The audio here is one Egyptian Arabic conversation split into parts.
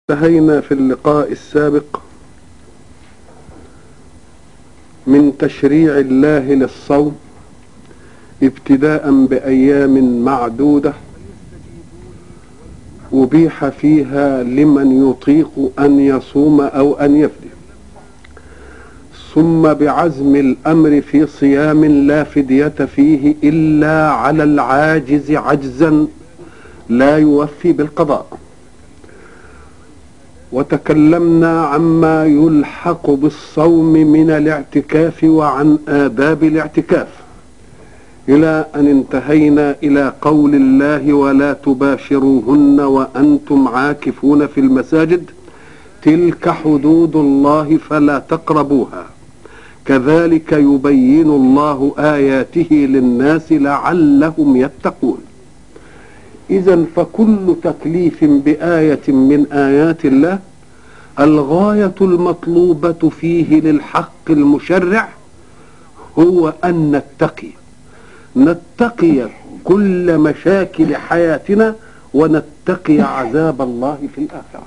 انتهينا في اللقاء السابق من تشريع الله للصوم ابتداء بايام معدوده ابيح فيها لمن يطيق ان يصوم او ان يفدي ثم بعزم الامر في صيام لا فديه فيه الا على العاجز عجزا لا يوفي بالقضاء وتكلمنا عما يلحق بالصوم من الاعتكاف وعن آداب الاعتكاف إلى أن انتهينا إلى قول الله ولا تباشروهن وأنتم عاكفون في المساجد تلك حدود الله فلا تقربوها كذلك يبين الله آياته للناس لعلهم يتقون إذا فكل تكليف بآية من آيات الله الغاية المطلوبة فيه للحق المشرع هو أن نتقي نتقي كل مشاكل حياتنا ونتقي عذاب الله في الآخرة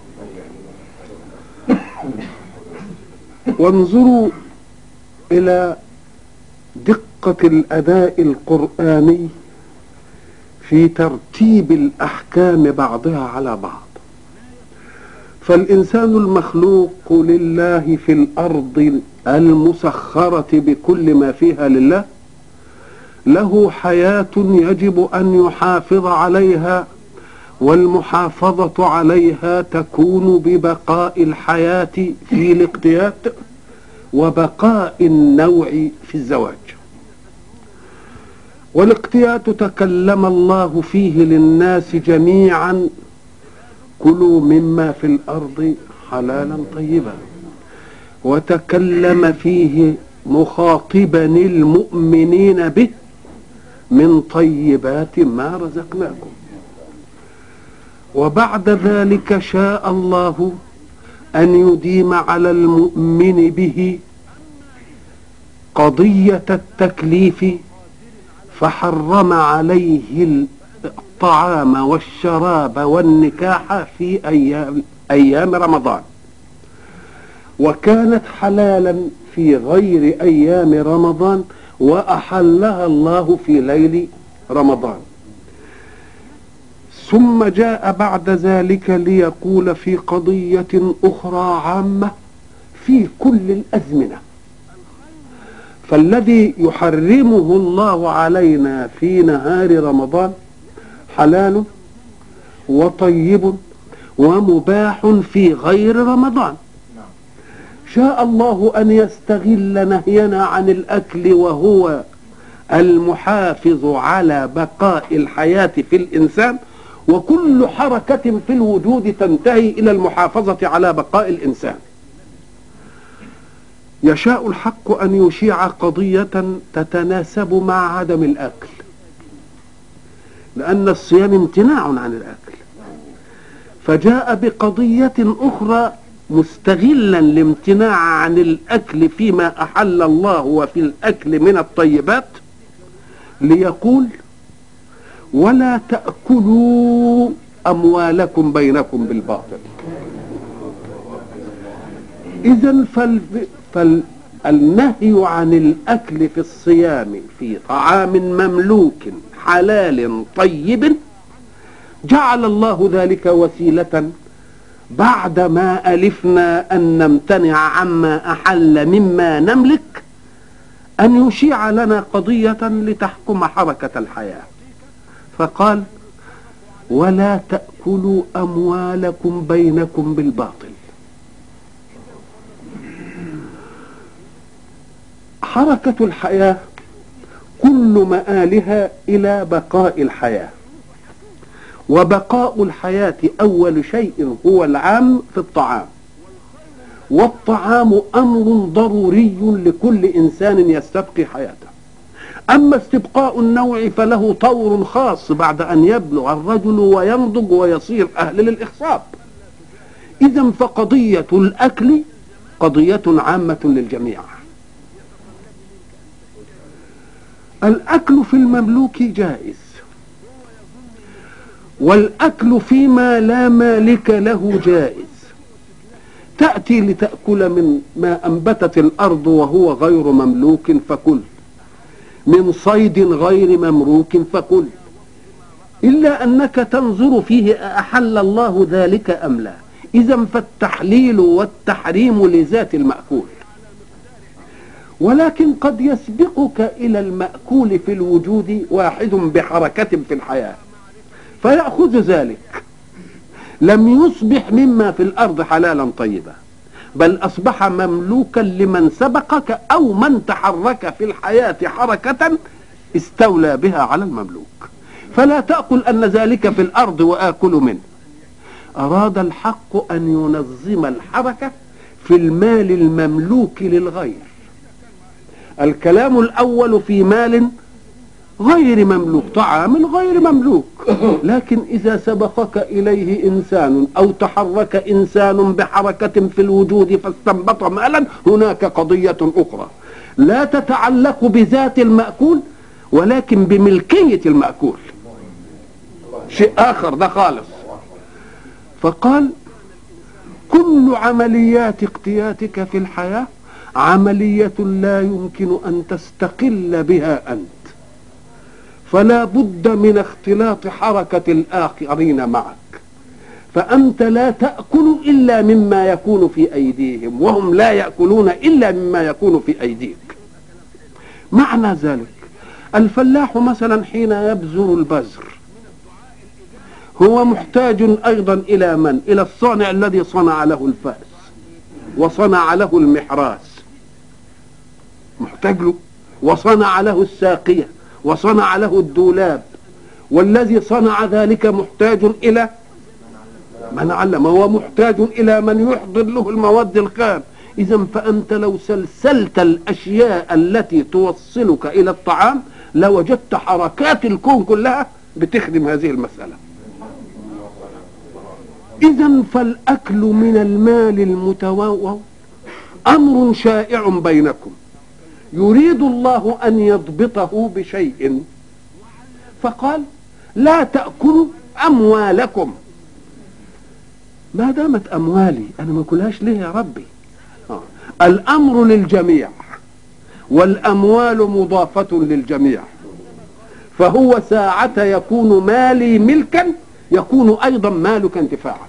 وانظروا إلى دقة الأداء القرآني في ترتيب الاحكام بعضها على بعض فالانسان المخلوق لله في الارض المسخره بكل ما فيها لله له حياه يجب ان يحافظ عليها والمحافظه عليها تكون ببقاء الحياه في الاقتيات وبقاء النوع في الزواج والاقتيات تكلم الله فيه للناس جميعا كلوا مما في الارض حلالا طيبا وتكلم فيه مخاطبا المؤمنين به من طيبات ما رزقناكم وبعد ذلك شاء الله ان يديم على المؤمن به قضيه التكليف فحرم عليه الطعام والشراب والنكاح في أيام, أيام رمضان وكانت حلالا في غير أيام رمضان وأحلها الله في ليل رمضان ثم جاء بعد ذلك ليقول في قضية أخرى عامة في كل الأزمنة فالذي يحرمه الله علينا في نهار رمضان حلال وطيب ومباح في غير رمضان شاء الله ان يستغل نهينا عن الاكل وهو المحافظ على بقاء الحياه في الانسان وكل حركه في الوجود تنتهي الى المحافظه على بقاء الانسان يشاء الحق أن يشيع قضية تتناسب مع عدم الأكل لأن الصيام امتناع عن الأكل فجاء بقضية أخرى مستغلا الامتناع عن الأكل فيما أحل الله وفي الأكل من الطيبات ليقول ولا تأكلوا أموالكم بينكم بالباطل إذا فالنهي عن الأكل في الصيام في طعام مملوك حلال طيب جعل الله ذلك وسيلة بعدما ألفنا أن نمتنع عما أحل مما نملك أن يشيع لنا قضية لتحكم حركة الحياة فقال ولا تأكلوا أموالكم بينكم بالباطل حركة الحياة كل مآلها إلى بقاء الحياة وبقاء الحياة أول شيء هو العام في الطعام والطعام أمر ضروري لكل إنسان يستبقي حياته أما استبقاء النوع فله طور خاص بعد أن يبلغ الرجل وينضج ويصير أهل للإخصاب إذا فقضية الأكل قضية عامة للجميع الأكل في المملوك جائز والأكل فيما لا مالك له جائز تأتي لتأكل من ما أنبتت الأرض وهو غير مملوك فكل من صيد غير ممروك فكل إلا أنك تنظر فيه أحل الله ذلك أم لا إذا فالتحليل والتحريم لذات المأكول ولكن قد يسبقك إلى المأكول في الوجود واحد بحركة في الحياة فيأخذ ذلك لم يصبح مما في الأرض حلالا طيبا بل أصبح مملوكا لمن سبقك أو من تحرك في الحياة حركة استولى بها على المملوك فلا تأكل أن ذلك في الأرض وآكل منه أراد الحق أن ينظم الحركة في المال المملوك للغير الكلام الأول في مال غير مملوك طعام غير مملوك لكن إذا سبقك إليه إنسان أو تحرك إنسان بحركة في الوجود فاستنبط مالا هناك قضية أخرى لا تتعلق بذات المأكول ولكن بملكية المأكول شيء آخر ده خالص فقال كل عمليات اقتياتك في الحياة عملية لا يمكن أن تستقل بها أنت فلا بد من اختلاط حركة الآخرين معك فأنت لا تأكل إلا مما يكون في أيديهم وهم لا يأكلون إلا مما يكون في أيديك معنى ذلك الفلاح مثلا حين يبذر البذر هو محتاج أيضا إلى من؟ إلى الصانع الذي صنع له الفأس وصنع له المحراس محتاج له وصنع له الساقية وصنع له الدولاب والذي صنع ذلك محتاج إلى من علم هو محتاج إلى من يحضر له المواد الخام إذا فأنت لو سلسلت الأشياء التي توصلك إلى الطعام لوجدت حركات الكون كلها بتخدم هذه المسألة إذا فالأكل من المال المتواو أمر شائع بينكم يريد الله أن يضبطه بشيء فقال لا تأكلوا أموالكم ما دامت أموالي أنا ما أكلهاش ليه يا ربي آه. الأمر للجميع والأموال مضافة للجميع فهو ساعة يكون مالي ملكا يكون أيضا مالك انتفاعا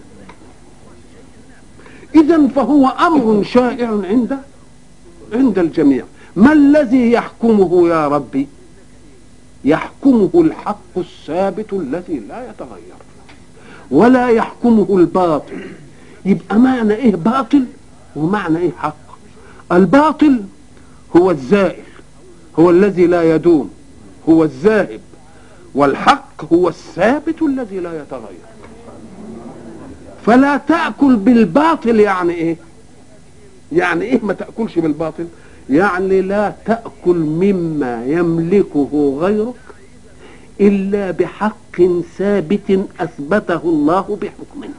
إذا فهو أمر شائع عند عند الجميع ما الذي يحكمه يا ربي يحكمه الحق الثابت الذي لا يتغير ولا يحكمه الباطل يبقى معنى ايه باطل ومعنى ايه حق الباطل هو الزائل هو الذي لا يدوم هو الذاهب والحق هو الثابت الذي لا يتغير فلا تأكل بالباطل يعني ايه يعني ايه ما تأكلش بالباطل يعني لا تأكل مما يملكه غيرك إلا بحق ثابت أثبته الله بحكمه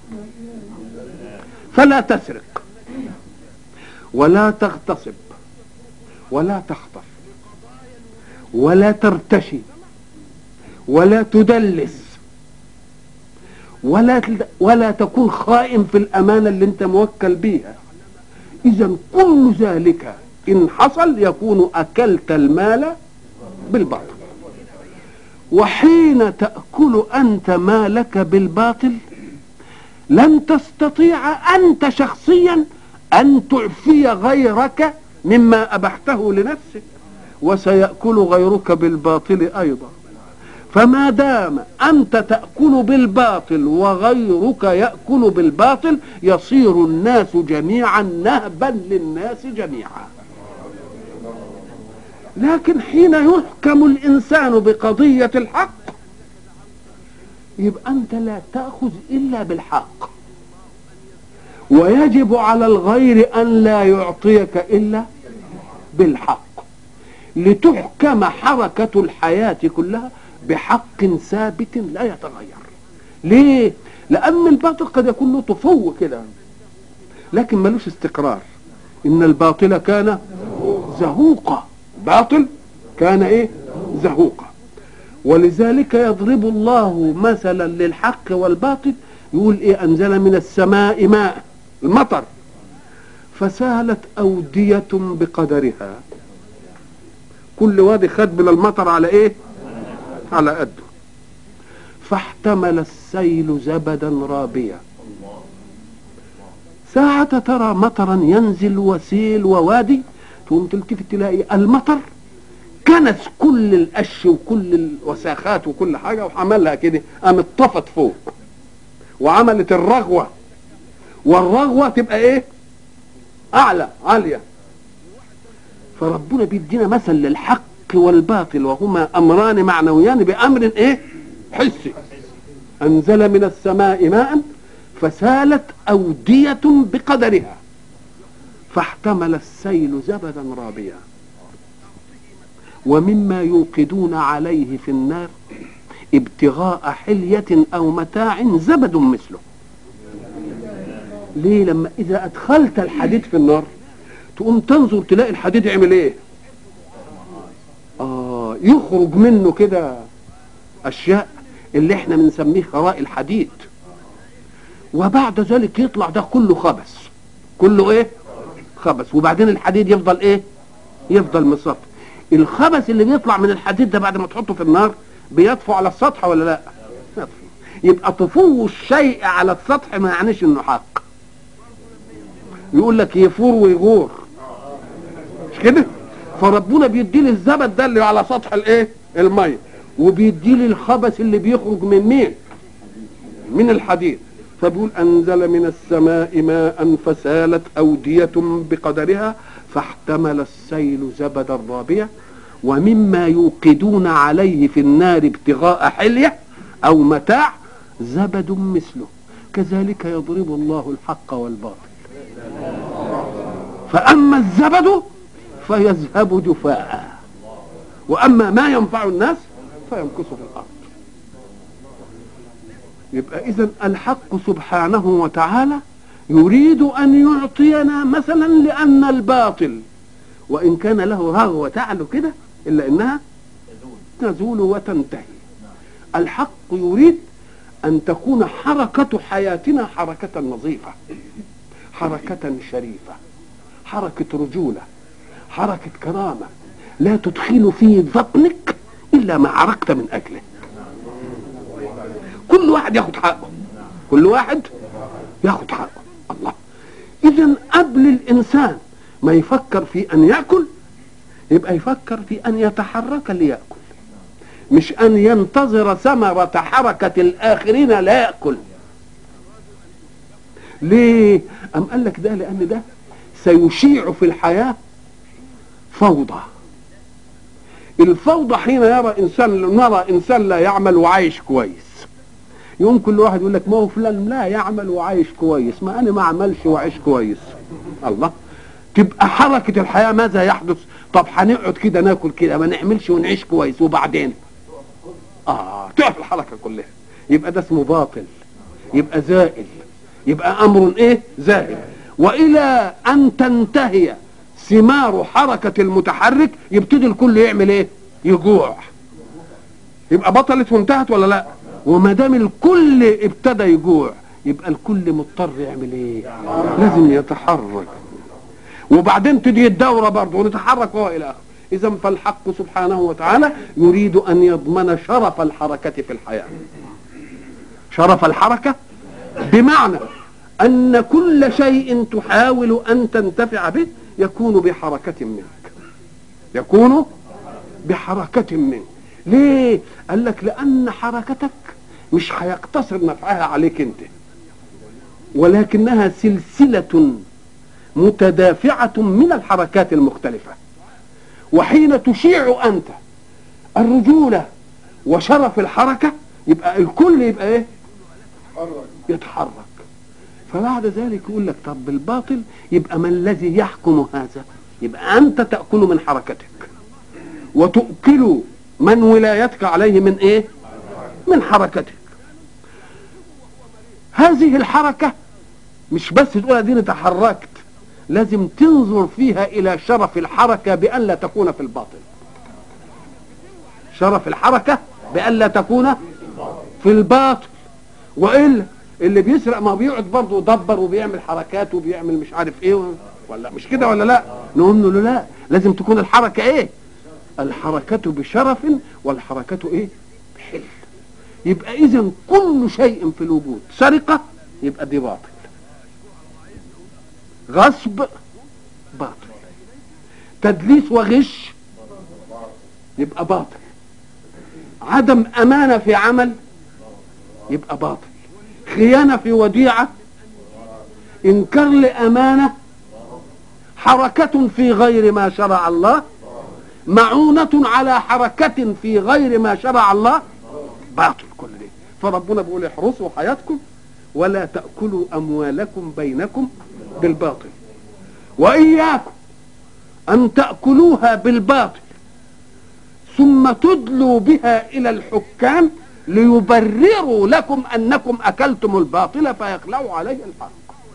فلا تسرق ولا تغتصب ولا تخطف ولا ترتشي ولا تدلس ولا ولا تكون خائن في الأمانة اللي أنت موكل بيها إذا كل ذلك إن حصل يكون أكلت المال بالباطل وحين تأكل أنت مالك بالباطل لن تستطيع أنت شخصيا أن تعفي غيرك مما أبحته لنفسك وسيأكل غيرك بالباطل أيضا فما دام أنت تأكل بالباطل وغيرك يأكل بالباطل يصير الناس جميعا نهبا للناس جميعا لكن حين يحكم الإنسان بقضية الحق يبقى أنت لا تأخذ إلا بالحق ويجب على الغير أن لا يعطيك إلا بالحق لتحكم حركة الحياة كلها بحق ثابت لا يتغير ليه لأن الباطل قد يكون له طفو كده لكن ملوش استقرار إن الباطل كان زهوقا باطل كان إيه زهوقا ولذلك يضرب الله مثلا للحق والباطل يقول ايه انزل من السماء ماء المطر فسالت اوديه بقدرها كل وادي خد من المطر على ايه على قده فاحتمل السيل زبدا رابيا ساعة ترى مطرا ينزل وسيل ووادي تقوم تلتفت تلاقي المطر كنس كل القش وكل الوساخات وكل حاجة وعملها كده قامت طفت فوق وعملت الرغوة والرغوة تبقى ايه اعلى عالية فربنا بيدينا مثل للحق والباطل وهما امران معنويان بامر ايه حسي انزل من السماء ماء فسالت اودية بقدرها فاحتمل السيل زبدا رابيا ومما يوقدون عليه في النار ابتغاء حلية او متاع زبد مثله ليه لما اذا ادخلت الحديد في النار تقوم تنظر تلاقي الحديد يعمل ايه اه يخرج منه كده اشياء اللي احنا بنسميه خراء الحديد وبعد ذلك يطلع ده كله خبث كله ايه خبث وبعدين الحديد يفضل ايه يفضل مصفي الخبث اللي بيطلع من الحديد ده بعد ما تحطه في النار بيطفو على السطح ولا لا يطفو يبقى طفو الشيء على السطح ما يعنيش انه حق يقول لك يفور ويغور مش كده فربنا بيدي لي الزبد ده اللي على سطح الايه الميه وبيدي لي الخبث اللي بيخرج من مين من الحديد فبيقول انزل من السماء ماء فسالت اوديه بقدرها فاحتمل السيل زبدا رابيا ومما يوقدون عليه في النار ابتغاء حليه او متاع زبد مثله كذلك يضرب الله الحق والباطل فاما الزبد فيذهب جفاء واما ما ينفع الناس فيمكث في الارض يبقى اذا الحق سبحانه وتعالى يريد ان يعطينا مثلا لان الباطل وان كان له رغوه تعلو كده الا انها تزول وتنتهي الحق يريد ان تكون حركه حياتنا حركه نظيفه حركه شريفه حركه رجوله حركه كرامه لا تدخل في بطنك الا ما عرقت من اجله كل واحد ياخد حقه كل واحد ياخد حقه الله اذا قبل الانسان ما يفكر في ان ياكل يبقى يفكر في ان يتحرك ليأكل مش ان ينتظر ثمرة حركة الاخرين لا يأكل ليه ام قال لك ده لان ده سيشيع في الحياة فوضى الفوضى حين يرى انسان نرى انسان لا يعمل وعايش كويس يوم كل واحد يقول لك ما هو فلان لا يعمل وعايش كويس ما انا ما اعملش وعايش كويس الله تبقى حركة الحياة ماذا يحدث طب هنقعد كده ناكل كده ما نعملش ونعيش كويس وبعدين اه تقف الحركة كلها يبقى ده اسمه باطل يبقى زائل يبقى امر ايه زائل والى ان تنتهي ثمار حركة المتحرك يبتدي الكل يعمل ايه يجوع يبقى بطلت وانتهت ولا لا وما دام الكل ابتدى يجوع يبقى الكل مضطر يعمل ايه لازم يتحرك وبعدين تدي الدورة برضه ونتحرك وهو الى اخره اذا فالحق سبحانه وتعالى يريد ان يضمن شرف الحركة في الحياة شرف الحركة بمعنى ان كل شيء تحاول ان تنتفع به يكون بحركة منك يكون بحركة منك ليه قال لك لان حركتك مش هيقتصر نفعها عليك انت ولكنها سلسلة متدافعة من الحركات المختلفة وحين تشيع أنت الرجولة وشرف الحركة يبقى الكل يبقى ايه يتحرك فبعد ذلك يقول لك طب بالباطل يبقى ما الذي يحكم هذا يبقى أنت تأكل من حركتك وتؤكل من ولايتك عليه من ايه من حركتك هذه الحركة مش بس تقول اديني تحركت لازم تنظر فيها الى شرف الحركة بان لا تكون في الباطل شرف الحركة بألا تكون في الباطل وإلا اللي بيسرق ما بيقعد برضه يدبر وبيعمل حركات وبيعمل مش عارف ايه ولا مش كده ولا لا نقول له لا لازم تكون الحركة ايه الحركة بشرف والحركة ايه بحل يبقى اذا كل شيء في الوجود سرقة يبقى دي باطل غصب باطل تدليس وغش يبقى باطل عدم امانه في عمل يبقى باطل خيانه في وديعه انكار لامانه حركه في غير ما شرع الله معونه على حركه في غير ما شرع الله باطل كل ده فربنا بيقول احرصوا حياتكم ولا تاكلوا اموالكم بينكم بالباطل واياكم ان تاكلوها بالباطل ثم تدلوا بها الى الحكام ليبرروا لكم انكم اكلتم الباطل فيخلعوا عليه الحق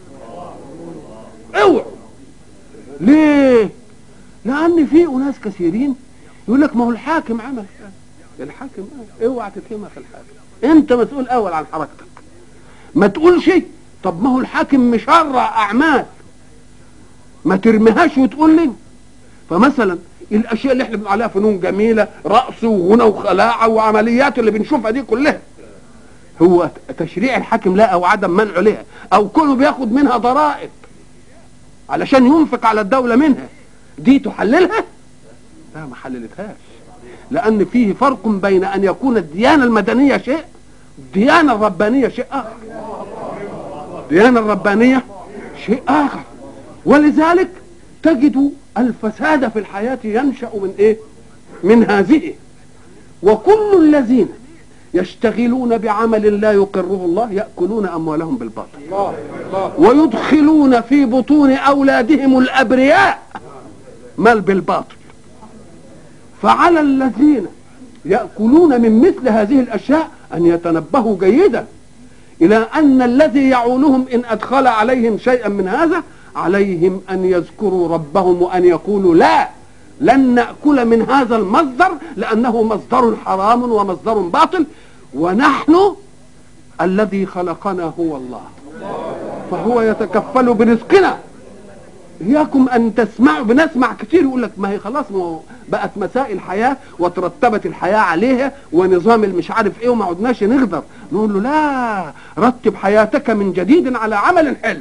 اوعوا ليه لان في اناس كثيرين يقول لك ما هو الحاكم عمل الحاكم اوعى تتهمها في الحاكم انت مسؤول اول عن حركتك ما تقولش طب ما هو الحاكم مشرع اعمال ما ترميهاش وتقول لي فمثلا الاشياء اللي احنا بنقول عليها فنون جميله رقص وغنى وخلاعه وعمليات اللي بنشوفها دي كلها هو تشريع الحاكم لا او عدم منعه لها او كله بياخد منها ضرائب علشان ينفق على الدوله منها دي تحللها لا ما حللتهاش لان فيه فرق بين ان يكون الديانه المدنيه شيء الديانه الربانيه شيء اخر الديانه الربانيه شيء اخر ولذلك تجد الفساد في الحياة ينشأ من ايه من هذه وكل الذين يشتغلون بعمل لا يقره الله يأكلون أموالهم بالباطل الله الله ويدخلون في بطون أولادهم الأبرياء مال بالباطل فعلى الذين يأكلون من مثل هذه الأشياء أن يتنبهوا جيدا إلى أن الذي يعولهم إن أدخل عليهم شيئا من هذا عليهم أن يذكروا ربهم وأن يقولوا لا لن نأكل من هذا المصدر لأنه مصدر حرام ومصدر باطل ونحن الذي خلقنا هو الله فهو يتكفل برزقنا إياكم أن تسمعوا بنسمع كتير يقول لك ما هي خلاص ما بقت مسائل حياة وترتبت الحياة عليها ونظام المش عارف إيه وما عدناش نقدر نقول له لا رتب حياتك من جديد على عمل حلو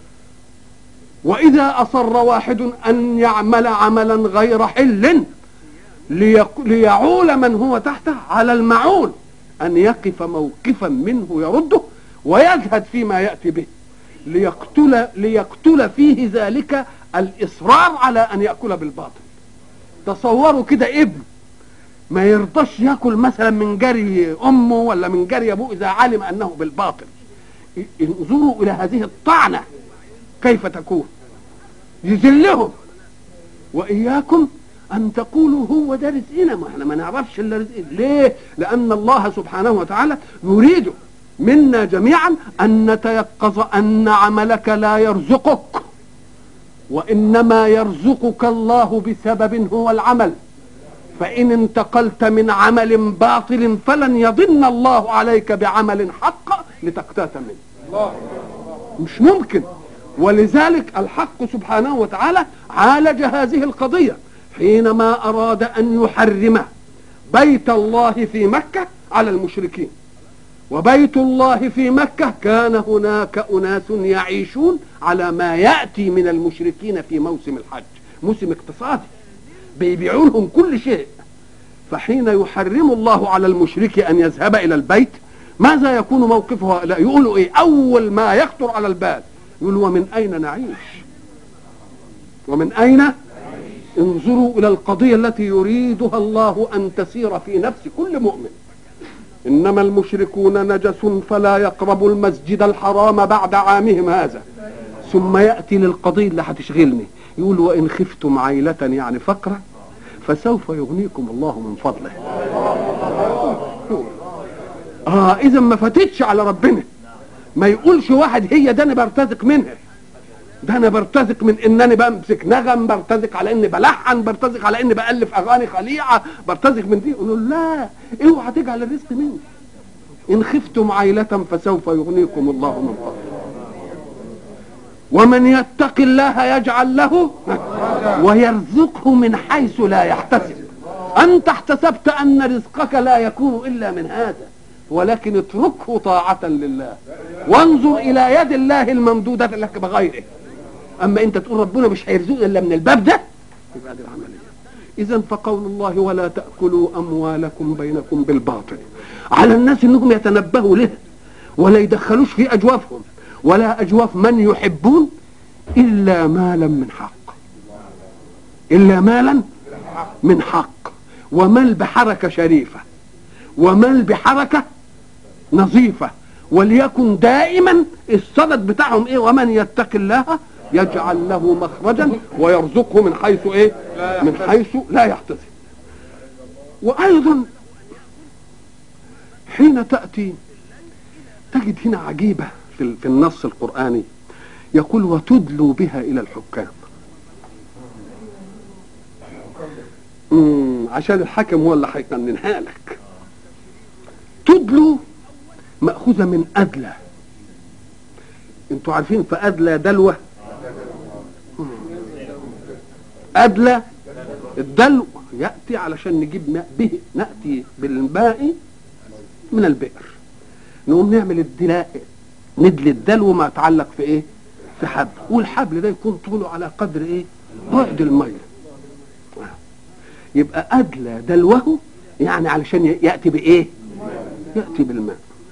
وإذا أصر واحد أن يعمل عملا غير حل ليعول من هو تحته على المعول أن يقف موقفا منه يرده ويجهد فيما يأتي به ليقتل, ليقتل فيه ذلك الإصرار على أن يأكل بالباطل تصوروا كده ابن ما يرضاش ياكل مثلا من جري امه ولا من جري ابوه اذا علم انه بالباطل انظروا الى هذه الطعنه كيف تكون يذلهم واياكم ان تقولوا هو ده رزقنا ما احنا ما نعرفش الا رزقنا ليه لان الله سبحانه وتعالى يريد منا جميعا ان نتيقظ ان عملك لا يرزقك وانما يرزقك الله بسبب هو العمل فان انتقلت من عمل باطل فلن يضن الله عليك بعمل حق لتقتات منه مش ممكن ولذلك الحق سبحانه وتعالى عالج هذه القضية حينما أراد أن يحرم بيت الله في مكة على المشركين وبيت الله في مكة كان هناك أناس يعيشون على ما يأتي من المشركين في موسم الحج موسم اقتصادي بيبيعوا لهم كل شيء فحين يحرم الله على المشرك أن يذهب إلى البيت ماذا يكون موقفه لا يقولوا إيه أول ما يخطر على البال يقول ومن أين نعيش ومن أين انظروا إلى القضية التي يريدها الله أن تسير في نفس كل مؤمن إنما المشركون نجس فلا يقربوا المسجد الحرام بعد عامهم هذا ثم يأتي للقضية اللي هتشغلني يقول وإن خفتم عيلة يعني فقرة فسوف يغنيكم الله من فضله اه اذا ما فاتتش على ربنا ما يقولش واحد هي ده انا برتزق منها ده انا برتزق من انني بمسك نغم برتزق على اني بلحن برتزق على اني بالف اغاني خليعه برتزق من دي يقولوا لا اوعى تجعل الرزق مني ان خفتم عيلة فسوف يغنيكم الله من فضله ومن يتق الله يجعل له ويرزقه من حيث لا يحتسب انت احتسبت ان رزقك لا يكون الا من هذا ولكن اتركه طاعة لله وانظر الى يد الله الممدودة لك بغيره اما انت تقول ربنا مش هيرزقنا الا من الباب ده يبقى دي العملية اذا فقول الله ولا تأكلوا اموالكم بينكم بالباطل على الناس انهم يتنبهوا له ولا يدخلوش في اجوافهم ولا اجواف من يحبون الا مالا من حق الا مالا من حق ومال بحركة شريفة ومال بحركة نظيفة وليكن دائما الصدد بتاعهم ايه ومن يتق الله يجعل له مخرجا ويرزقه من حيث ايه من حيث لا يحتسب وايضا حين تأتي تجد هنا عجيبة في في النص القرآني يقول وتدلوا بها إلى الحكام مم، عشان الحاكم هو اللي هيقننها لك تدلوا مأخوذة من أدلى انتوا عارفين فأدلى دلوة مم. أدلى الدلو يأتي علشان نجيب ماء به نأتي بالماء من البئر نقوم نعمل الدلاء ندلي الدلو ما يتعلق في ايه في حبل والحبل ده يكون طوله على قدر ايه بعد الميه يبقى ادلى دلوه يعني علشان ياتي بايه ياتي بالماء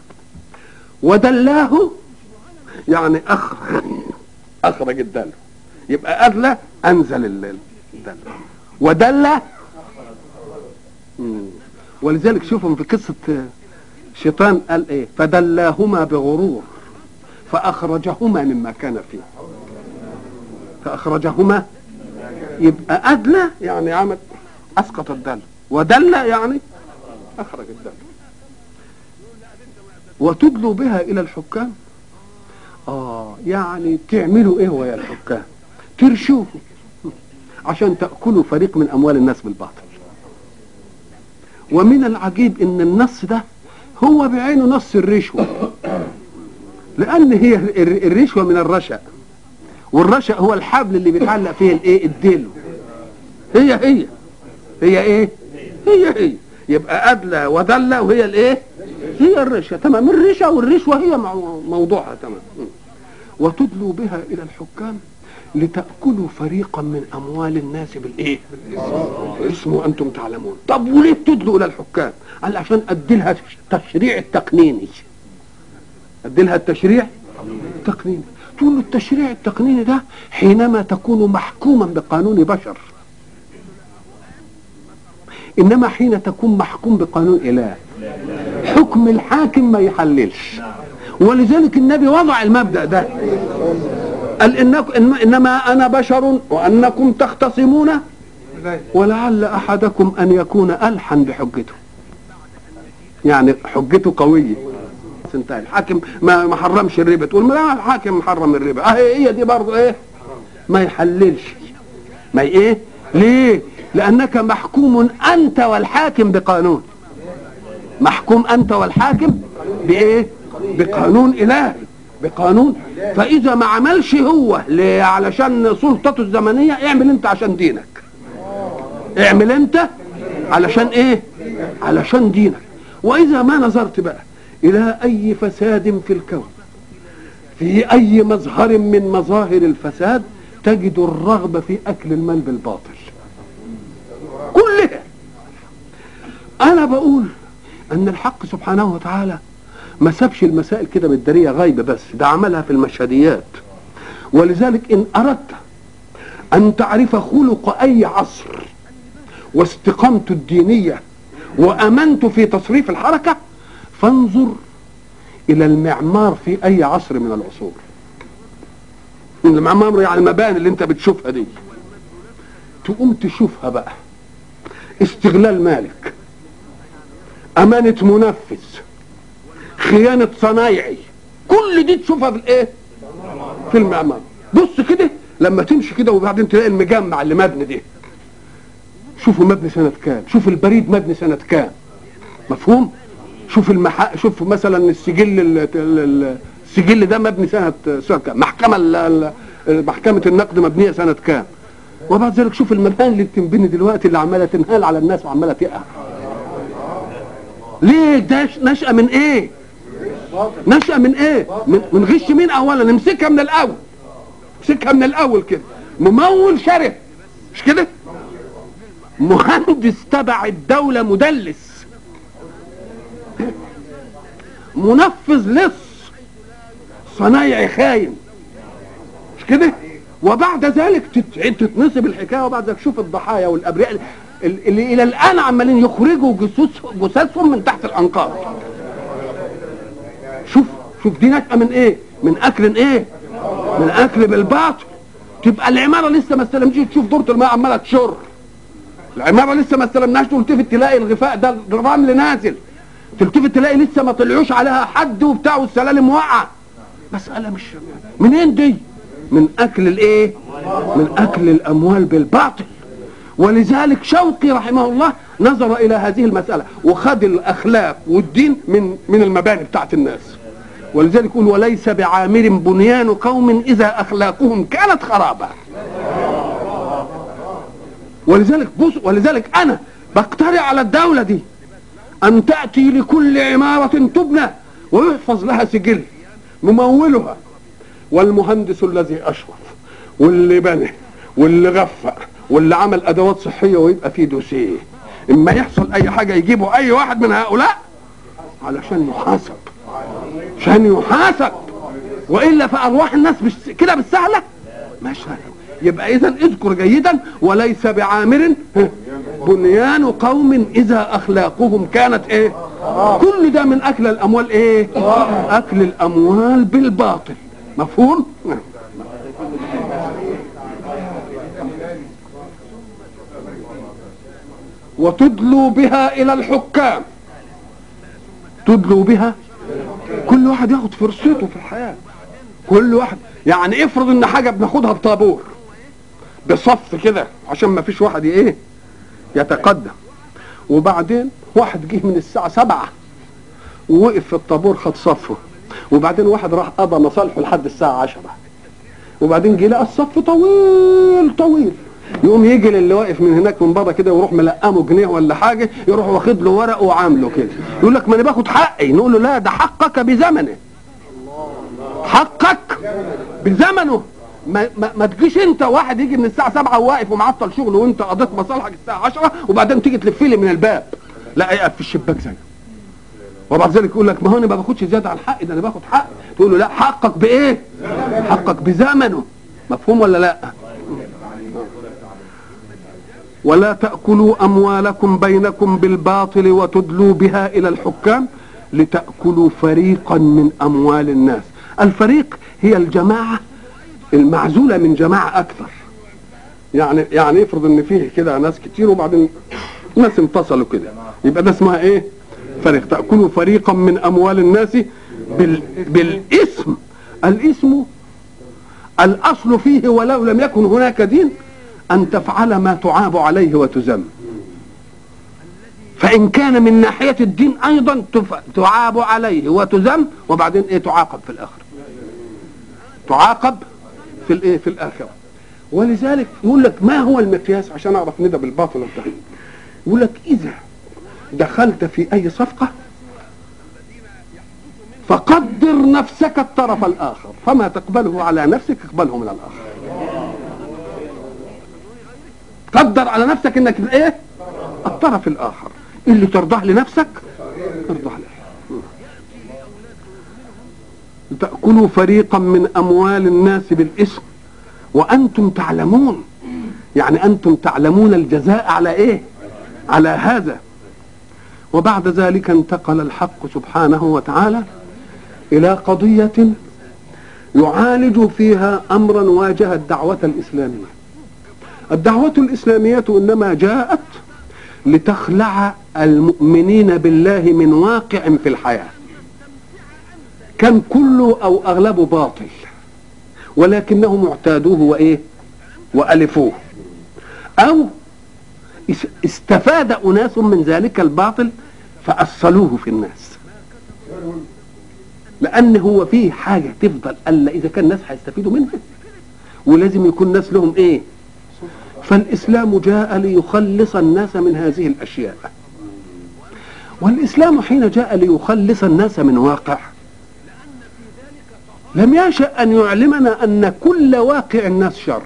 ودلاه يعني اخرج اخرج الدلو يبقى ادلى انزل الدلو ودلى مم. ولذلك شوفوا في قصه الشيطان قال ايه فدلاهما بغرور فاخرجهما مما كان فيه فاخرجهما يبقى ادلى يعني عمل اسقط الدل ودلى يعني اخرج الدل وتدلوا بها الى الحكام اه يعني تعملوا ايه ويا الحكام ترشوه عشان تاكلوا فريق من اموال الناس بالباطل ومن العجيب ان النص ده هو بعينه نص الرشوة لأن هي الرشوة من الرشا والرشا هو الحبل اللي بيتعلق فيه الايه الديل هي هي هي ايه هي هي يبقى أدلى ودلى وهي الايه هي الرشا تمام الرشا والرشوة هي موضوعها تمام وتدلوا بها إلى الحكام لتأكلوا فريقا من أموال الناس بالإيه؟ اسمه أنتم تعلمون طب وليه بتدلوا إلى الحكام؟ قال عشان أديلها التشريع التقنيني أديلها التشريع التقنيني تقول له التشريع التقنيني ده حينما تكون محكوما بقانون بشر إنما حين تكون محكوم بقانون إله حكم الحاكم ما يحللش ولذلك النبي وضع المبدأ ده قال إنكم إنما أنا بشر وأنكم تختصمون ولعل أحدكم أن يكون ألحن بحجته يعني حجته قوية انتهى الحاكم ما ما حرمش الربا تقول لا الحاكم محرم الربا اهي هي دي برضه ايه ما يحللش ما ايه ليه لانك محكوم انت والحاكم بقانون محكوم انت والحاكم بايه بقانون الهي بقانون فاذا ما عملش هو ليه علشان سلطته الزمنيه اعمل انت عشان دينك اعمل انت علشان ايه علشان دينك واذا ما نظرت بقى الى اي فساد في الكون في اي مظهر من مظاهر الفساد تجد الرغبه في اكل المال بالباطل كلها انا بقول ان الحق سبحانه وتعالى ما سابش المسائل كده بالداريه غايبه بس ده عملها في المشهديات ولذلك ان اردت ان تعرف خلق اي عصر واستقامته الدينيه وامنت في تصريف الحركه فانظر الى المعمار في اي عصر من العصور المعمار يعني المباني اللي انت بتشوفها دي تقوم تشوفها بقى استغلال مالك امانة منفذ خيانة صنايعي كل دي تشوفها في الايه في المعمار بص كده لما تمشي كده وبعدين تلاقي المجمع اللي مبني ده شوفوا مبني سنة كام شوف البريد مبني سنة كام مفهوم شوف المح... شوف مثلا السجل ال... ال- ال- السجل ده مبني سنة سنة كام محكمة ال... ال- محكمة النقد مبنية سنة كام وبعد ذلك شوف المباني اللي بتنبني دلوقتي اللي عمالة تنهال على الناس وعمالة تقع ليه ده نشأة من ايه نشأة من ايه من, من غش مين اولا نمسكها من الاول امسكها من الاول كده ممول شره مش كده مهندس تبع الدولة مدلس منفذ لص صنايعي خاين مش كده وبعد ذلك تت- تتنصب الحكايه وبعد ذلك شوف الضحايا والابرياء ال- اللي الى الان عمالين يخرجوا جثث جثثهم من تحت الانقاض شوف شوف دي نشأة من ايه من اكل ايه من اكل بالباطل تبقى العماره لسه ما استلمتش تشوف دورة الماء عماله تشر العماره لسه ما استلمناش تلتفت تلاقي الغفاء ده الرمل نازل تلتفت تلاقي لسه ما طلعوش عليها حد وبتاع والسلالم واقعه مساله مش منين دي من اكل الايه من اكل الاموال بالباطل ولذلك شوقي رحمه الله نظر الى هذه المساله وخد الاخلاق والدين من من المباني بتاعت الناس ولذلك يقول وليس بعامر بنيان قوم اذا اخلاقهم كانت خرابه ولذلك بص ولذلك انا بقترح على الدوله دي ان تاتي لكل عماره تبنى ويحفظ لها سجل ممولها والمهندس الذي اشرف واللي بنى واللي غفق واللي عمل ادوات صحيه ويبقى فيه دوسيه اما يحصل اي حاجه يجيبوا اي واحد من هؤلاء علشان يحاسب عشان يحاسب والا فارواح الناس مش كده بالسهله مش سهله يبقى اذا اذكر جيدا وليس بعامر بنيان قوم اذا اخلاقهم كانت ايه كل ده من اكل الاموال ايه اكل الاموال بالباطل مفهوم نعم. وتدلوا بها الى الحكام تدلوا بها كل واحد ياخد فرصته في الحياه كل واحد يعني افرض ان حاجه بناخدها بطابور بصف كده عشان ما فيش واحد ايه يتقدم وبعدين واحد جه من الساعه سبعة ووقف في الطابور خد صفه وبعدين واحد راح قضى مصالحه لحد الساعه عشرة وبعدين جه لقى الصف طويل طويل يقوم يجي للي واقف من هناك من بره كده ويروح ملقمه جنيه ولا حاجه يروح واخد له ورقه وعامله كده يقول لك ما انا باخد حقي نقول له لا ده حقك بزمنه حقك بزمنه ما, ما, ما تجيش انت واحد يجي من الساعه 7 وواقف ومعطل شغله وانت قضيت مصالحك الساعه 10 وبعدين تيجي تلف لي من الباب لا يقف في الشباك زيه وبعد ذلك يقول لك ما هو انا ما باخدش زياده عن حقي ده انا باخد حق تقول له لا حقك بايه حقك بزمنه مفهوم ولا لا ولا تأكلوا أموالكم بينكم بالباطل وتدلوا بها إلى الحكام لتأكلوا فريقا من أموال الناس الفريق هي الجماعة المعزولة من جماعة أكثر يعني يعني افرض ان فيه كده ناس كتير وبعدين ناس انفصلوا كده يبقى ده اسمها ايه فريق تأكلوا فريقا من أموال الناس بال بالاسم الاسم الأصل فيه ولو لم يكن هناك دين أن تفعل ما تعاب عليه وتذم فإن كان من ناحية الدين أيضا تف- تعاب عليه وتذم وبعدين إيه تعاقب في الآخرة تعاقب في الإيه في الآخرة ولذلك يقول لك ما هو المقياس عشان أعرف ندى بالباطل والتحريم يقول لك إذا دخلت في أي صفقة فقدر نفسك الطرف الآخر فما تقبله على نفسك اقبله من الآخر قدر على نفسك انك ايه الطرف الاخر اللي ترضاه لنفسك ارضاه له تأكلوا فريقا من أموال الناس بالإثم وأنتم تعلمون يعني أنتم تعلمون الجزاء على إيه على هذا وبعد ذلك انتقل الحق سبحانه وتعالى إلى قضية يعالج فيها أمرا واجه الدعوة الإسلامية الدعوة الإسلامية إنما جاءت لتخلع المؤمنين بالله من واقع في الحياة كان كله أو أغلبه باطل ولكنهم اعتادوه وايه والفوه او اس- استفاد اناس من ذلك الباطل فاصلوه في الناس لان هو فيه حاجه تفضل الا اذا كان الناس هيستفيدوا منها ولازم يكون الناس لهم ايه فالاسلام جاء ليخلص الناس من هذه الاشياء والاسلام حين جاء ليخلص الناس من واقع لم يشأ أن يعلمنا أن كل واقع الناس شر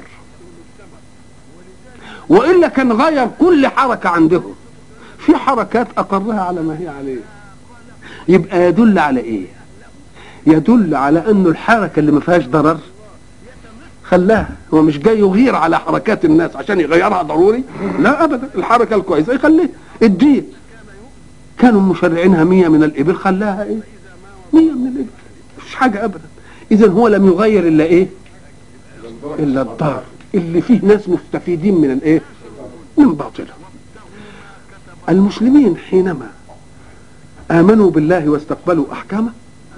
وإلا كان غير كل حركة عندهم في حركات أقرها على ما هي عليه يبقى يدل على إيه يدل على أنه الحركة اللي ما فيهاش ضرر خلاها هو مش جاي يغير على حركات الناس عشان يغيرها ضروري لا أبدا الحركة الكويسة يخليها الدين كانوا مشرعينها مية من الإبل خلاها إيه مية من الإبل مش حاجة أبدا إذا هو لم يغير إلا إيه إلا الضار اللي فيه ناس مستفيدين من الإيه من باطله المسلمين حينما آمنوا بالله واستقبلوا أحكامه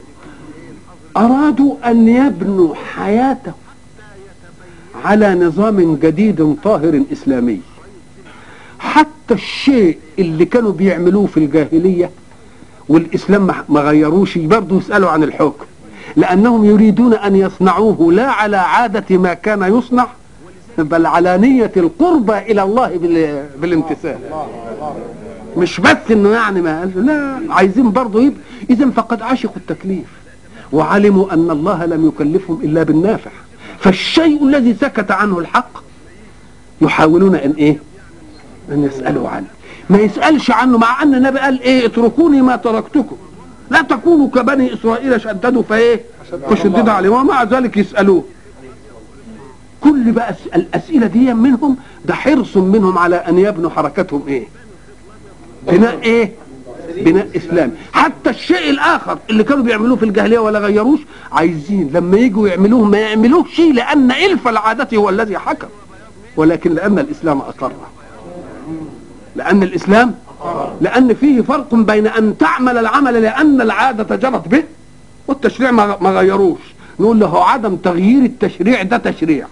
أرادوا أن يبنوا حياته على نظام جديد طاهر إسلامي حتى الشيء اللي كانوا بيعملوه في الجاهلية والإسلام ما- ما غيروش برضه يسألوا عن الحكم لأنهم يريدون أن يصنعوه لا على عادة ما كان يصنع بل على نية القربة إلى الله بال- بالامتثال مش بس انه يعني ما قال لا عايزين برضه يبقى اذا فقد عشقوا التكليف وعلموا ان الله لم يكلفهم الا بالنافع فالشيء الذي سكت عنه الحق يحاولون ان ايه ان يسالوا عنه ما يسالش عنه مع ان النبي قال ايه اتركوني ما تركتكم لا تكونوا كبني اسرائيل شددوا فايه فشدد عليهم ومع ذلك يسالوه كل بقى الس- الاسئله دي منهم ده حرص منهم على ان يبنوا حركتهم ايه بناء ايه بناء اسلامي حتى الشيء الاخر اللي كانوا بيعملوه في الجاهليه ولا غيروش عايزين لما يجوا يعملوه ما يعملوش شيء لان الف العاده هو الذي حكم ولكن لان الاسلام اقره لان الاسلام لان فيه فرق بين ان تعمل العمل لان العاده جرت به والتشريع ما ما غيروش نقول له عدم تغيير التشريع ده تشريع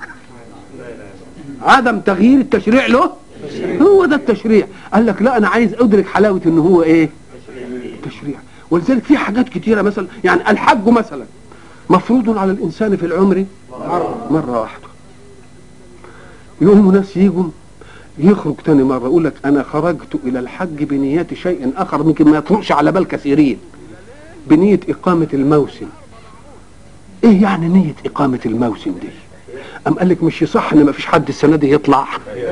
عدم تغيير التشريع له هو ده التشريع قال لك لا انا عايز ادرك حلاوه ان هو ايه تشريع ولذلك في حاجات كتيره مثلا يعني الحج مثلا مفروض على الانسان في العمر مره واحده يقوموا ناس يجوا يخرج تاني مرة يقول لك أنا خرجت إلى الحج بنية شيء آخر ممكن ما يطرقش على بال كثيرين بنية إقامة الموسم إيه يعني نية إقامة الموسم دي؟ أم قال لك مش يصح إن ما فيش حد السنة دي يطلع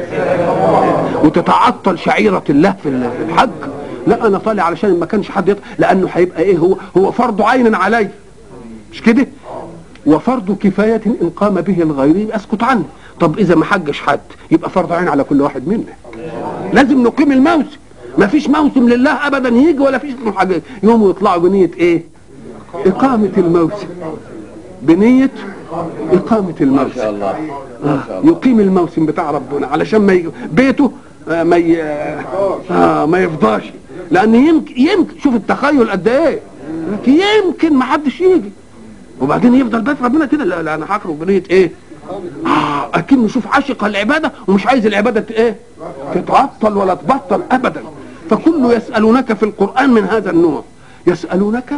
وتتعطل شعيرة الله في الحج لا أنا طالع علشان ما كانش حد يطلع لأنه هيبقى إيه هو هو فرض عين علي مش كده؟ وفرض كفاية إن قام به الغير يبقى اسكت عنه طب إذا ما حجش حد يبقى فرض عين على كل واحد منا لازم نقيم الموسم ما فيش موسم لله أبدا يجي ولا فيش اسمه حاجة يوم يطلعوا بنية إيه إقامة الموسم بنية إقامة الموسم الله آه. يقيم الموسم بتاع ربنا علشان ما يجي بيته آه ما ي... آه ما يفضاش لان يمكن يمكن شوف التخيل قد ايه لكن يمكن ما حدش يجي وبعدين يفضل بيت ربنا كده لا, لا انا هخرج بنيه ايه اه اكنه شوف عاشق العباده ومش عايز العباده ت- ايه تتعطل ولا تبطل ابدا فكله يسالونك في القران من هذا النوع يسالونك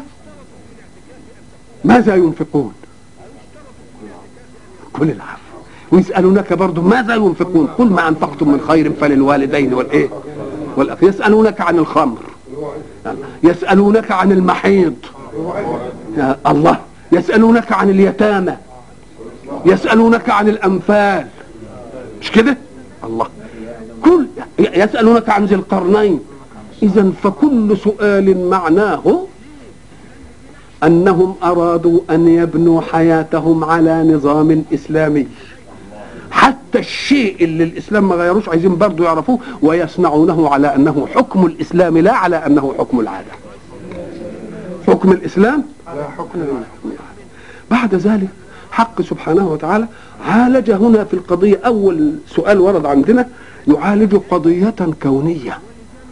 ماذا ينفقون كل العفو ويسألونك برضو ماذا ينفقون قل ما أنفقتم من خير فللوالدين والإيه والأخ يسألونك عن الخمر يسألونك عن المحيض يا الله يسألونك عن اليتامى يسألونك عن الأنفال مش كده الله كل يسألونك عن ذي القرنين إذا فكل سؤال معناه أنهم أرادوا أن يبنوا حياتهم على نظام إسلامي حتى الشيء اللي الإسلام ما غيروش عايزين برضو يعرفوه ويصنعونه على أنه حكم الإسلام لا على أنه حكم العادة حكم الإسلام لا حكم العادة بعد ذلك حق سبحانه وتعالى عالج هنا في القضية أول سؤال ورد عندنا يعالج قضية كونية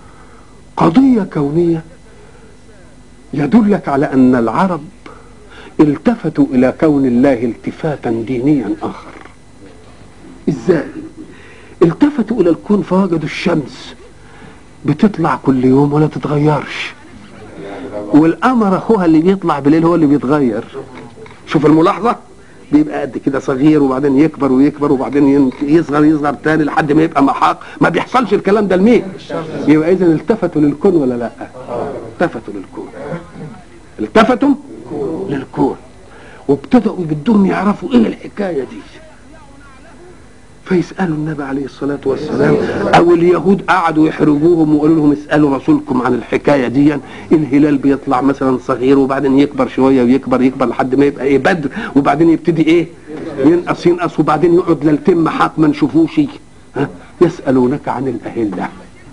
قضية كونية يدلك على أن العرب التفتوا الى كون الله التفاتا دينيا اخر ازاي التفتوا الى الكون فوجدوا الشمس بتطلع كل يوم ولا تتغيرش والقمر اخوها اللي بيطلع بالليل هو اللي بيتغير شوف الملاحظه بيبقى قد كده صغير وبعدين يكبر ويكبر وبعدين ين- يصغر يصغر تاني لحد ما يبقى محاق ما بيحصلش الكلام ده لمين يبقى اذا التفتوا للكون ولا لا التفتوا للكون التفتوا للكون وابتدأوا بدهم يعرفوا ايه الحكايه دي فيسألوا النبي عليه الصلاة والسلام أو اليهود قعدوا يحرجوهم وقالوا لهم اسألوا رسولكم عن الحكاية دي الهلال بيطلع مثلا صغير وبعدين يكبر شوية ويكبر يكبر لحد ما يبقى إيه بدر وبعدين يبتدي إيه ينقص ينقص وبعدين يقعد ليلتين محاط ما نشوفوش ها يسألونك عن الأهلة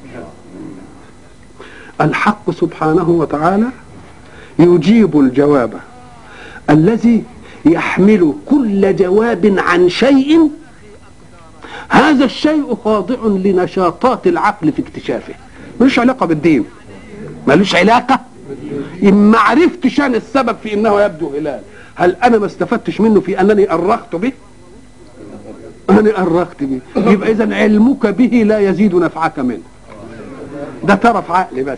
الحق سبحانه وتعالى يجيب الجواب الذي يحمل كل جواب عن شيء هذا الشيء خاضع لنشاطات العقل في اكتشافه ملوش علاقة بالدين ملوش علاقة إن ما عرفتش أنا السبب في أنه يبدو هلال هل أنا ما استفدتش منه في أنني أرخت به أنا أرخت به يبقى إذا علمك به لا يزيد نفعك منه ده طرف عقل بس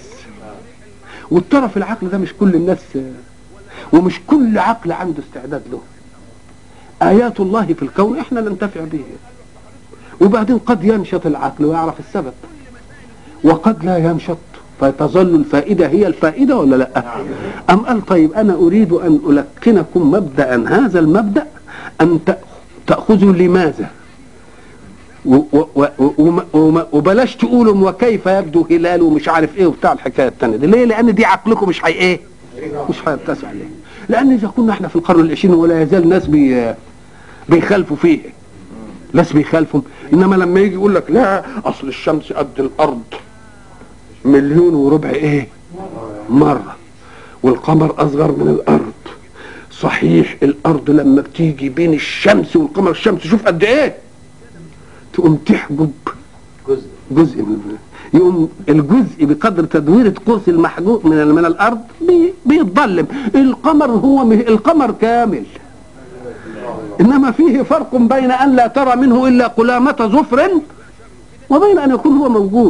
والطرف العقل ده مش كل الناس ومش كل عقل عنده استعداد له آيات الله في الكون احنا ننتفع به وبعدين قد ينشط العقل ويعرف السبب وقد لا ينشط فتظل الفائدة هي الفائدة ولا لا أم قال طيب أنا أريد أن ألقنكم مبدأ هذا المبدأ أن تأخ- تأخذوا لماذا و- و- و- وما- وما- وبلاش تقولوا وكيف يبدو هلال ومش عارف ايه وبتاع الحكايه الثانيه دي ليه؟ لان دي عقلكم مش هي ايه؟ مش هيتسع ليه؟ لان اذا كنا احنا في القرن العشرين ولا يزال ناس بي بيخالفوا فيه ناس بيخالفوا انما لما يجي يقول لك لا اصل الشمس قد الارض مليون وربع ايه؟ مره والقمر اصغر من الارض صحيح الارض لما بتيجي بين الشمس والقمر الشمس شوف قد ايه تقوم تحجب جزء جزء من يقوم الجزء بقدر تدويرة قوس المحجوب من من الارض بي- بيتظلم القمر هو م- القمر كامل انما فيه فرق بين ان لا ترى منه الا قلامة ظفر وبين ان يكون هو موجود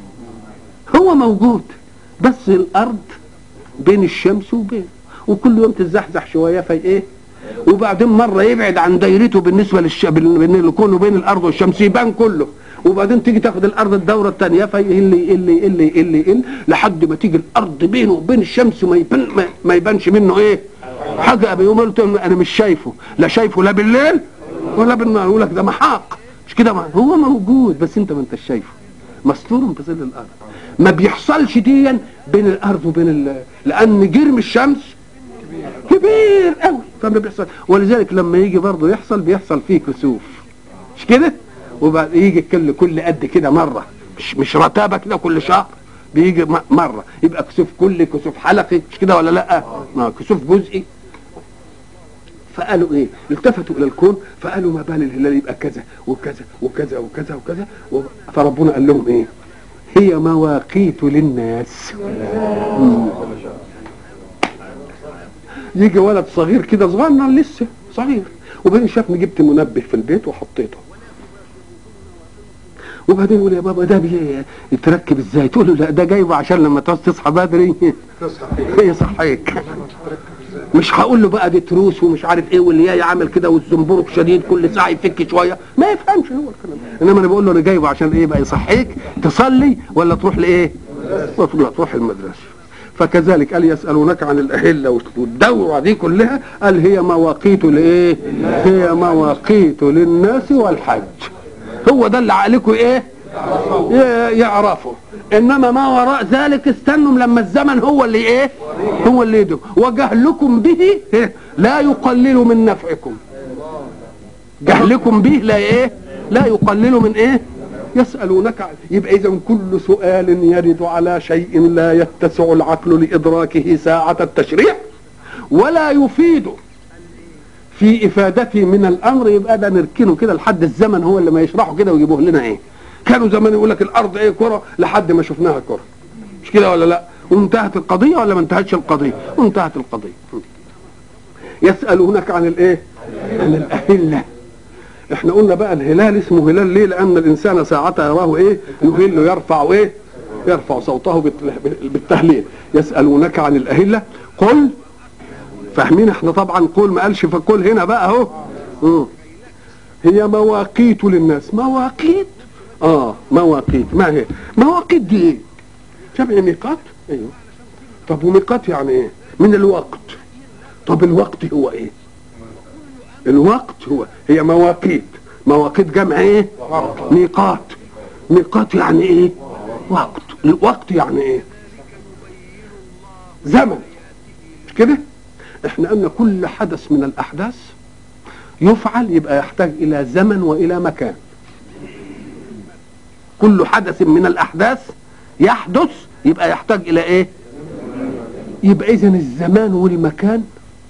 هو موجود بس الارض بين الشمس وبين وكل يوم تتزحزح شويه في ايه وبعدين مره يبعد عن دايرته بالنسبه للش بين الكون وبين الارض والشمس يبان كله وبعدين تيجي تاخد الارض الدوره الثانيه فيقل يقل يقل يقل يقل لحد ما تيجي الارض بينه وبين الشمس ما يبان ما- ما يبانش منه ايه حاجه ابي يوم قلت انا مش شايفه لا شايفه لا بالليل ولا بالنهار يقول لك ده محاق مش كده ما- هو موجود بس انت ما انتش شايفه مستور بظل الارض ما بيحصلش ديا بين الارض وبين ال... لان جرم الشمس كبير قوي فما بيحصل ولذلك لما يجي برضه يحصل بيحصل فيه كسوف مش كده وبعد يجي كل كل قد كده مره مش مش رتابه كده كل شهر بيجي م- مره يبقى كسوف كلي كسوف حلقي مش كده ولا لا آه كسوف جزئي فقالوا ايه التفتوا الى الكون فقالوا ما بال الهلال يبقى كذا وكذا وكذا وكذا وكذا و- فربنا قال لهم ايه هي مواقيت للناس مم. يجي ولد صغير كده صغير لسه صغير وبعدين شافني جبت منبه في البيت وحطيته وبعدين يقول يا بابا ده بي- يتركب ازاي تقول له لا ده جايبه عشان لما تعوز تصحى بدري يصحيك مش هقول له بقى دي تروس ومش عارف ايه واللي جاي عامل كده والزنبرك شديد كل ساعه يفك شويه ما يفهمش هو الكلام ده. انما انا بقول له انا جايبه عشان ايه بقى يصحيك تصلي ولا تروح لايه؟ ولا تروح المدرسه فكذلك قال يسالونك عن الاهله والدوره دي كلها قال هي مواقيت لايه؟ هي مواقيت للناس والحج هو ده اللي عقلكم ايه؟ ي- يعرفوا انما ما وراء ذلك استنوا لما الزمن هو اللي ايه هو اللي يدو وجهلكم به إيه؟ لا يقلل من نفعكم جهلكم به لا ايه لا يقلل من ايه يسألونك عن- يبقى إذا كل سؤال يرد على شيء لا يتسع العقل لإدراكه ساعة التشريع ولا يفيد في إفادته من الأمر يبقى ده نركنه كده لحد الزمن هو اللي ما يشرحه كده ويجيبوه لنا إيه كانوا زمان يقول لك الأرض إيه كرة لحد ما شفناها كرة مش كده ولا لا وانتهت القضية ولا ما انتهتش القضية وانتهت القضية يسالونك عن الايه عن الاهله احنا قلنا بقى الهلال اسمه هلال ليه لان الانسان ساعتها يراه ايه يهل يرفع ايه يرفع صوته بالت- بالتهليل يسالونك عن الاهله قل فاهمين احنا طبعا قول ما قالش فقل هنا بقى اهو مم. هي مواقيت للناس مواقيت اه مواقيت ما هي مواقيت دي ايه جمع ميقات ايوه طب وميقات يعني ايه من الوقت طب الوقت هو ايه الوقت هو هي مواقيت مواقيت جمع ايه ميقات ميقات يعني ايه وقت الوقت يعني ايه زمن مش كده احنا قلنا كل حدث من الاحداث يفعل يبقى يحتاج الى زمن والى مكان كل حدث من الاحداث يحدث يبقى يحتاج الى ايه يبقى اذا الزمان والمكان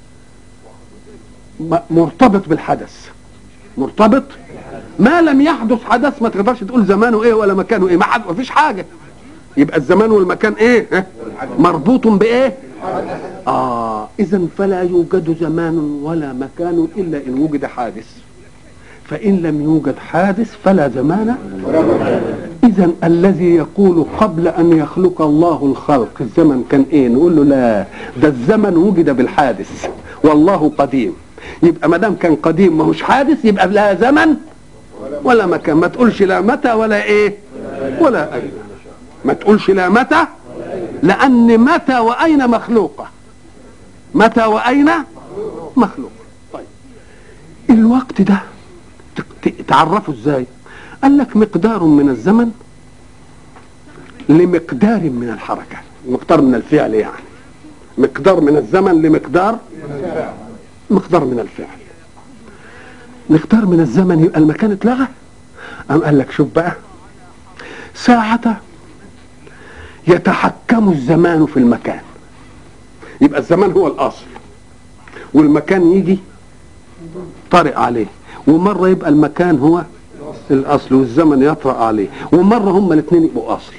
م- مرتبط بالحدث مرتبط ما لم يحدث حدث ما تقدرش تقول زمانه ايه ولا مكانه ايه ما حد ما فيش حاجه يبقى الزمان والمكان ايه ها؟ مربوط بايه اه اذا فلا يوجد زمان ولا مكان الا ان وجد حادث فان لم يوجد حادث فلا زمان اذا الذي يقول قبل ان يخلق الله الخلق الزمن كان ايه نقول له لا ده الزمن وجد بالحادث والله قديم يبقى ما دام كان قديم ما هوش حادث يبقى لا زمن ولا مكان ما تقولش لا متى ولا ايه ولا اين ما تقولش لا متى لان متى واين مخلوقه متى واين مخلوقه طيب الوقت ده ت- ت- تعرفه ازاي قال لك مقدار من الزمن لمقدار من الحركه مقدار من الفعل يعني مقدار من الزمن لمقدار مقدار من الفعل مقدار من الزمن يبقى المكان اتلغى أم قال لك شوف بقى ساعة يتحكم الزمان في المكان يبقى الزمان هو الأصل والمكان يجي طارئ عليه ومرة يبقى المكان هو الأصل والزمن يطرأ عليه ومرة هما الاثنين يبقوا أصل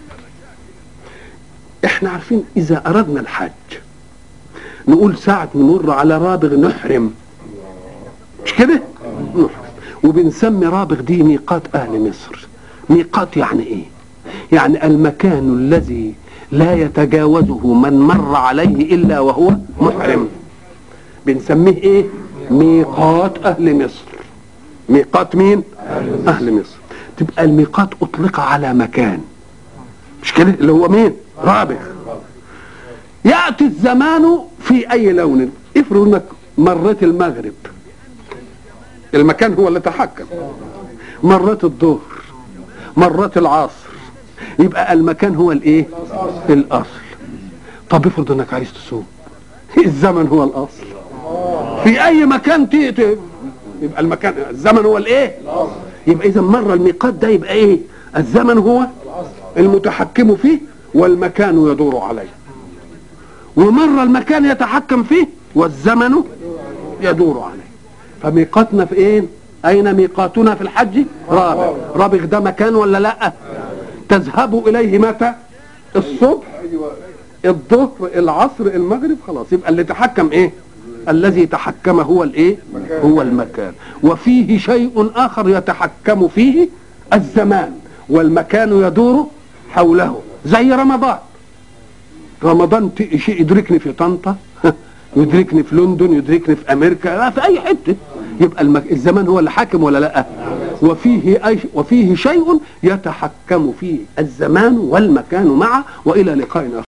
احنا عارفين إذا أردنا الحج نقول ساعة نمر على رابغ نحرم مش كده؟ نحرم وبنسمي رابغ دي ميقات أهل مصر ميقات يعني إيه؟ يعني المكان الذي لا يتجاوزه من مر عليه إلا وهو محرم بنسميه إيه؟ ميقات أهل مصر ميقات مين؟ أهل مصر تبقى الميقات أطلق على مكان مش كده؟ اللي هو مين؟ رابغ ياتي الزمان في اي لون افرض انك مريت المغرب المكان هو اللي تحكم مرات الظهر مرات العصر يبقى المكان هو الايه الاصل طب افرض انك عايز تصوم الزمن هو الاصل في اي مكان تيجي يبقى المكان الزمن هو الايه يبقى اذا مره الميقات ده يبقى ايه الزمن هو المتحكم فيه والمكان يدور عليه ومرة المكان يتحكم فيه والزمن يدور عليه فميقاتنا في ايه اين ميقاتنا في الحج رابغ رابغ ده مكان ولا لا تذهب اليه متى الصبح الظهر العصر المغرب خلاص يبقى اللي تحكم ايه الذي تحكم هو الايه هو المكان وفيه شيء اخر يتحكم فيه الزمان والمكان يدور حوله زي رمضان رمضان ت- شيء يدركني في طنطا يدركني في لندن يدركني في امريكا لا في اي حته يبقى المك... الزمان هو اللي حاكم ولا لا وفيه أي... وفيه شيء يتحكم فيه الزمان والمكان معا والى لقاء اخر